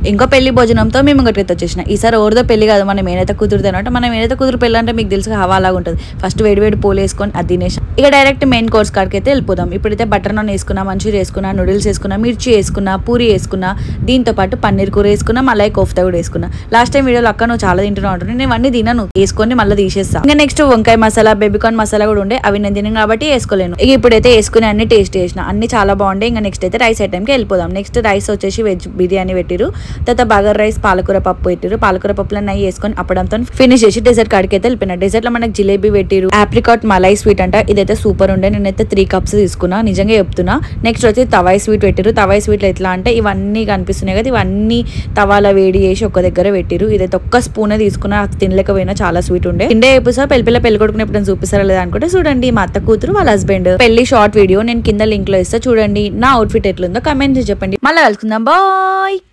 ఇంకో పెళ్లి భోజనంతో మేము ఇంకొకటి వచ్చేసిన ఈసారి ఎవరిదో పెళ్లి కాదు మనం ఏనైతే కుదురుతాను అంటే మనం ఏనైతే కుదురు పెళ్ళి అంటే మీకు తెలుసు హవా లాగా ఉంటుంది ఫస్ట్ వేడి వేడి పూలు వేసుకొని అది తినేసాం ఇక డైరెక్ట్ మెయిన్ కోర్స్ కాడికి అయితే వెళ్ళిపోదాం ఇప్పుడైతే బటర్ నాన్ వేసుకున్నా మంచూరియా వేసుకున్నా నూడిల్స్ వేసుకున్నా మిర్చి వేసుకున్నా పూరి వేసుకున్నా దీంతో పాటు పన్నీర్ కూర వేసుకున్నా మళ్ళీ కోఫ్తా కూడా వేసుకున్నా లాస్ట్ టైం వీడియోలో అక్క నువ్వు చాలా తింటున్నావు అంటున్నాను నేను అన్ని తినను వేసుకొని మళ్ళీ తీసేస్తా ఇంకా నెక్స్ట్ వంకాయ మసాలా బేబీకార్న్ మసాలా కూడా ఉండే అవి నేను తినను కాబట్టి వేసుకోలేను ఇక ఇప్పుడైతే వేసుకుని అన్ని టేస్ట్ చేసిన అన్ని చాలా బాగుండే ఇంకా నెక్స్ట్ అయితే రైస్ ఐటమ్కి వెళ్ళిపోదాం నెక్స్ట్ రైస్ వచ్చేసి వెజ్ బిర్యానీ పెట్టిరు తర్వాత బగర్ రైస్ పాలకూర పప్పు పెట్టిరు పాలకూర పప్పులో నెయ్యి వేసుకొని అప్పడంతో ఫినిష్ చేసి డెజర్ట్ కాడికి అయితే వెళ్ళిపోయినా డెజర్ట్ లో మనకి జిలేబీ పెట్టిరు ఆప్రికాట్ మలై స్వీట్ అంట ఇదైతే సూపర్ ఉండే నేనైతే త్రీ కప్స్ తీసుకున్నా నిజంగా చెప్తున్నా నెక్స్ట్ వచ్చి తవాయి స్వీట్ పెట్టిరు తవాయి స్వీట్ ఎట్లా అంటే ఇవన్నీ కనిపిస్తున్నాయి కదా ఇవన్నీ తవాల వేడి చేసి ఒక దగ్గర పెట్టిరు ఇదైతే ఒక్క స్పూనే తీసుకున్నా అది తినలేకపోయినా చాలా స్వీట్ ఉండే ఇండే ఎప్పుడు పెళ్లి పిల్ల పెళ్లి కొడుకుని ఎప్పుడైనా చూపిస్తారా లేదా అనుకుంటే చూడండి మా అత్త కూతురు వాళ్ళ హస్బెండ్ పెళ్లి షార్ట్ వీడియో నేను కింద లింక్ లో ఇస్తా చూడండి నా అవుట్ఫిట్ ఎట్లుందో కమెంట్ చేసి చెప్పండి మళ్ళీ కలుసుకుందాం బాయ్